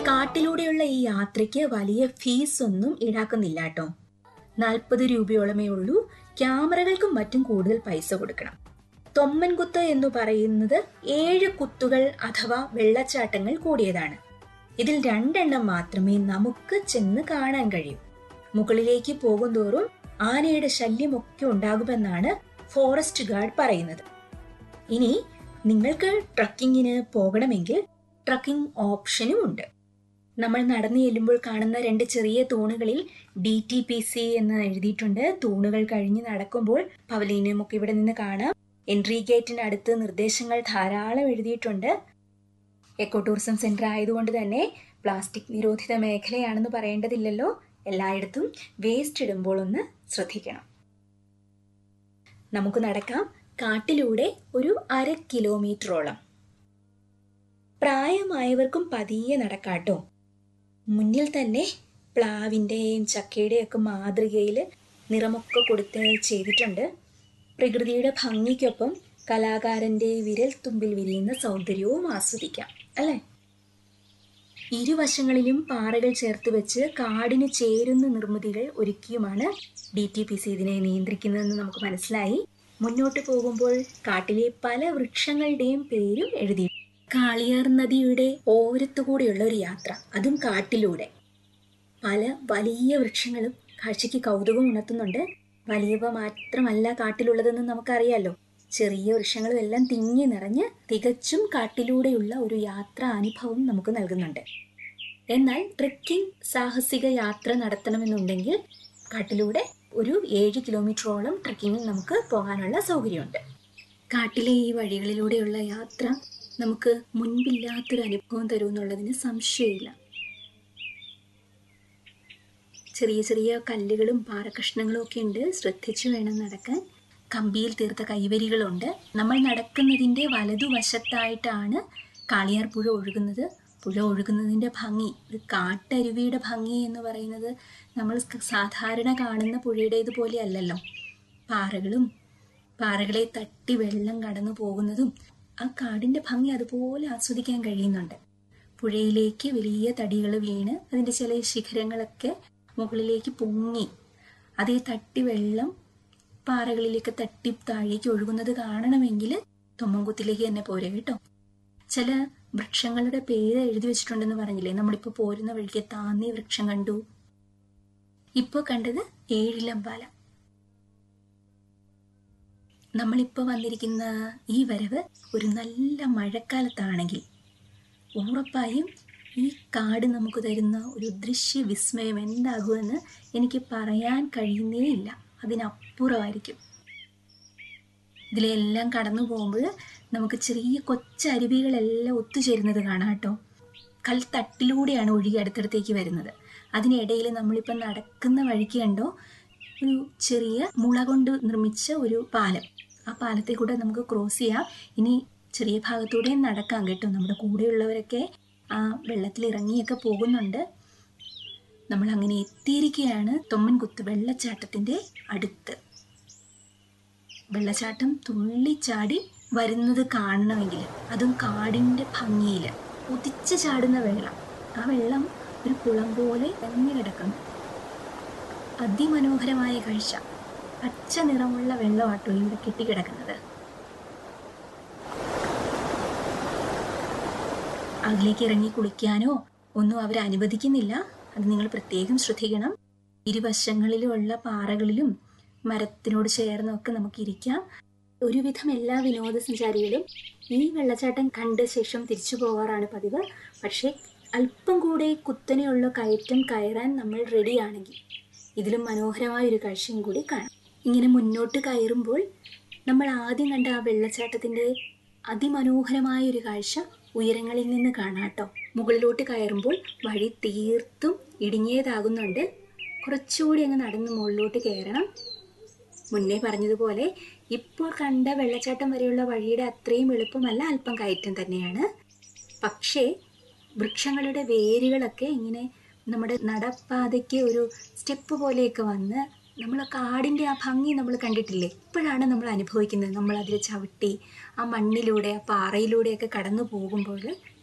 കാട്ടിലൂടെയുള്ള ഈ യാത്രയ്ക്ക് വലിയ ഫീസ് ഒന്നും ഈടാക്കുന്നില്ല കേട്ടോ നാൽപ്പത് രൂപയോളമേ ഉള്ളൂ ക്യാമറകൾക്കും മറ്റും കൂടുതൽ പൈസ കൊടുക്കണം തൊമ്മൻകുത്ത് എന്ന് പറയുന്നത് ഏഴ് കുത്തുകൾ അഥവാ വെള്ളച്ചാട്ടങ്ങൾ കൂടിയതാണ് ഇതിൽ രണ്ടെണ്ണം മാത്രമേ നമുക്ക് ചെന്ന് കാണാൻ കഴിയൂ മുകളിലേക്ക് പോകുന്തോറും ആനയുടെ ശല്യമൊക്കെ ഉണ്ടാകുമെന്നാണ് ഫോറസ്റ്റ് ഗാർഡ് പറയുന്നത് ഇനി നിങ്ങൾക്ക് ട്രക്കിങ്ങിന് പോകണമെങ്കിൽ ട്രക്കിംഗ് ഓപ്ഷനും ഉണ്ട് നമ്മൾ നടന്നു ചെല്ലുമ്പോൾ കാണുന്ന രണ്ട് ചെറിയ തൂണുകളിൽ ഡി ടി പി സി എന്ന് എഴുതിയിട്ടുണ്ട് തൂണുകൾ കഴിഞ്ഞ് നടക്കുമ്പോൾ പവലീനും ഒക്കെ ഇവിടെ നിന്ന് കാണാം എൻട്രി ഗേറ്റിന് അടുത്ത് നിർദ്ദേശങ്ങൾ ധാരാളം എഴുതിയിട്ടുണ്ട് എക്കോ ടൂറിസം സെന്റർ ആയതുകൊണ്ട് തന്നെ പ്ലാസ്റ്റിക് നിരോധിത മേഖലയാണെന്ന് പറയേണ്ടതില്ലല്ലോ എല്ലായിടത്തും വേസ്റ്റ് ഇടുമ്പോൾ ഒന്ന് ശ്രദ്ധിക്കണം നമുക്ക് നടക്കാം കാട്ടിലൂടെ ഒരു അര കിലോമീറ്ററോളം പ്രായമായവർക്കും പതിയെ നടക്കാട്ടോ മുന്നിൽ തന്നെ പ്ലാവിൻ്റെയും ചക്കയുടെയും ഒക്കെ മാതൃകയിൽ നിറമൊക്കെ കൊടുത്ത് ചെയ്തിട്ടുണ്ട് പ്രകൃതിയുടെ ഭംഗിക്കൊപ്പം കലാകാരൻ്റെ വിരൽ തുമ്പിൽ വിരിയുന്ന സൗന്ദര്യവും ആസ്വദിക്കാം അല്ലേ ഇരുവശങ്ങളിലും പാറകൾ ചേർത്ത് വെച്ച് കാടിന് ചേരുന്ന നിർമ്മിതികൾ ഒരുക്കിയുമാണ് ഡി ടി പി സി ഇതിനെ നിയന്ത്രിക്കുന്നതെന്ന് നമുക്ക് മനസ്സിലായി മുന്നോട്ട് പോകുമ്പോൾ കാട്ടിലെ പല വൃക്ഷങ്ങളുടെയും പേരും എഴുതി കാളിയാർ നദിയുടെ ഓരത്തുകൂടെയുള്ള ഒരു യാത്ര അതും കാട്ടിലൂടെ പല വലിയ വൃക്ഷങ്ങളും കാഴ്ചയ്ക്ക് കൗതുകം ഉണർത്തുന്നുണ്ട് വലിയവ മാത്രമല്ല കാട്ടിലുള്ളതെന്ന് നമുക്കറിയാലോ ചെറിയ വൃക്ഷങ്ങളും എല്ലാം തിങ്ങി നിറഞ്ഞ് തികച്ചും കാട്ടിലൂടെയുള്ള ഒരു യാത്രാ അനുഭവം നമുക്ക് നൽകുന്നുണ്ട് എന്നാൽ ട്രെക്കിംഗ് സാഹസിക യാത്ര നടത്തണമെന്നുണ്ടെങ്കിൽ കാട്ടിലൂടെ ഒരു ഏഴ് കിലോമീറ്ററോളം ട്രെക്കിങ്ങിൽ നമുക്ക് പോകാനുള്ള സൗകര്യമുണ്ട് കാട്ടിലെ ഈ വഴികളിലൂടെയുള്ള യാത്ര നമുക്ക് മുൻപില്ലാത്തൊരു അനുഭവം തരുമെന്നുള്ളതിന് സംശയമില്ല ചെറിയ ചെറിയ കല്ലുകളും പാറക്കഷ്ണങ്ങളും ഒക്കെ ഉണ്ട് ശ്രദ്ധിച്ചു വേണം നടക്കാൻ കമ്പിയിൽ തീർത്ത കൈവരികളുണ്ട് നമ്മൾ നടക്കുന്നതിൻ്റെ വലതുവശത്തായിട്ടാണ് കാളിയാർ പുഴ ഒഴുകുന്നത് പുഴ ഒഴുകുന്നതിൻ്റെ ഭംഗി ഒരു കാട്ടരുവിയുടെ ഭംഗി എന്ന് പറയുന്നത് നമ്മൾ സാധാരണ കാണുന്ന പുഴയുടേതുപോലെ അല്ലല്ലോ പാറകളും പാറകളെ തട്ടി വെള്ളം കടന്നു പോകുന്നതും ആ കാടിൻ്റെ ഭംഗി അതുപോലെ ആസ്വദിക്കാൻ കഴിയുന്നുണ്ട് പുഴയിലേക്ക് വലിയ തടികൾ വീണ് അതിൻ്റെ ചില ശിഖരങ്ങളൊക്കെ മുകളിലേക്ക് പൊങ്ങി അതേ തട്ടി വെള്ളം പാറകളിലേക്ക് തട്ടി താഴേക്ക് ഒഴുകുന്നത് കാണണമെങ്കിൽ തൊമ്മൻകുത്തിലേക്ക് തന്നെ പോരെ കേട്ടോ ചില വൃക്ഷങ്ങളുടെ പേര് എഴുതി വെച്ചിട്ടുണ്ടെന്ന് പറഞ്ഞില്ലേ നമ്മളിപ്പോൾ പോരുന്ന വഴിക്ക് താന്നി വൃക്ഷം കണ്ടു ഇപ്പോൾ കണ്ടത് ഏഴിലമ്പാല നമ്മളിപ്പോൾ വന്നിരിക്കുന്ന ഈ വരവ് ഒരു നല്ല മഴക്കാലത്താണെങ്കിൽ ഉറപ്പായും ഈ കാട് നമുക്ക് തരുന്ന ഒരു ദൃശ്യ വിസ്മയം എന്താകുമെന്ന് എനിക്ക് പറയാൻ കഴിയുന്നേ ഇല്ല അതിനപ്പുറമായിരിക്കും ഇതിലെല്ലാം കടന്നു പോകുമ്പോൾ നമുക്ക് ചെറിയ കൊച്ചരുവികളെല്ലാം ഒത്തുചേരുന്നത് കാണാം കേട്ടോ കൽത്തട്ടിലൂടെയാണ് ഒഴുകി അടുത്തടുത്തേക്ക് വരുന്നത് അതിനിടയിൽ നമ്മളിപ്പോൾ നടക്കുന്ന വഴിക്ക് കണ്ടോ ഒരു ചെറിയ മുള കൊണ്ട് നിർമ്മിച്ച ഒരു പാലം ആ പാലത്തെ കൂടെ നമുക്ക് ക്രോസ് ചെയ്യാം ഇനി ചെറിയ ഭാഗത്തൂടെ നടക്കാം കേട്ടോ നമ്മുടെ കൂടെയുള്ളവരൊക്കെ ആ വെള്ളത്തിൽ ഇറങ്ങിയൊക്കെ പോകുന്നുണ്ട് നമ്മൾ അങ്ങനെ എത്തിയിരിക്കുകയാണ് തൊമ്മൻകുത്ത് വെള്ളച്ചാട്ടത്തിൻ്റെ അടുത്ത് വെള്ളച്ചാട്ടം തുള്ളിച്ചാടി വരുന്നത് കാണണമെങ്കിൽ അതും കാടിൻ്റെ ഭംഗിയിൽ ഉദിച്ച് ചാടുന്ന വെള്ളം ആ വെള്ളം ഒരു കുളം പോലെ തന്നെ കിടക്കുന്നു അതിമനോഹരമായ കാഴ്ച പച്ച നിറമുള്ള വെള്ളമാട്ടോ ഇവിടെ കെട്ടിക്കിടക്കുന്നത് അതിലേക്ക് ഇറങ്ങി കുളിക്കാനോ ഒന്നും അവർ അനുവദിക്കുന്നില്ല അത് നിങ്ങൾ പ്രത്യേകം ശ്രദ്ധിക്കണം ഇരുവശങ്ങളിലുമുള്ള പാറകളിലും മരത്തിനോട് ചേർന്നൊക്കെ നമുക്ക് ഇരിക്കാം ഒരുവിധം എല്ലാ വിനോദസഞ്ചാരികളും ഈ വെള്ളച്ചാട്ടം കണ്ട ശേഷം തിരിച്ചു പോകാറാണ് പതിവ് പക്ഷേ അല്പം കൂടെ കുത്തനെയുള്ള കയറ്റം കയറാൻ നമ്മൾ റെഡിയാണെങ്കിൽ ഇതിലും മനോഹരമായ ഒരു കാഴ്ചയും കൂടി കാണാം ഇങ്ങനെ മുന്നോട്ട് കയറുമ്പോൾ നമ്മൾ ആദ്യം കണ്ട ആ വെള്ളച്ചാട്ടത്തിൻ്റെ അതിമനോഹരമായ ഒരു കാഴ്ച ഉയരങ്ങളിൽ നിന്ന് കാണാട്ടോ മുകളിലോട്ട് കയറുമ്പോൾ വഴി തീർത്തും ഇടുങ്ങിയതാകുന്നുണ്ട് കുറച്ചുകൂടി അങ്ങ് നടന്ന് മുകളിലോട്ട് കയറണം മുന്നേ പറഞ്ഞതുപോലെ ഇപ്പോൾ കണ്ട വെള്ളച്ചാട്ടം വരെയുള്ള വഴിയുടെ അത്രയും എളുപ്പമല്ല അല്പം കയറ്റം തന്നെയാണ് പക്ഷേ വൃക്ഷങ്ങളുടെ വേരുകളൊക്കെ ഇങ്ങനെ നമ്മുടെ നടപ്പാതയ്ക്ക് ഒരു സ്റ്റെപ്പ് പോലെയൊക്കെ വന്ന് നമ്മൾ കാടിൻ്റെ ആ ഭംഗി നമ്മൾ കണ്ടിട്ടില്ലേ ഇപ്പോഴാണ് നമ്മൾ അനുഭവിക്കുന്നത് നമ്മൾ അതിൽ ചവിട്ടി ആ മണ്ണിലൂടെ ആ പാറയിലൂടെയൊക്കെ കടന്നു പോകുമ്പോൾ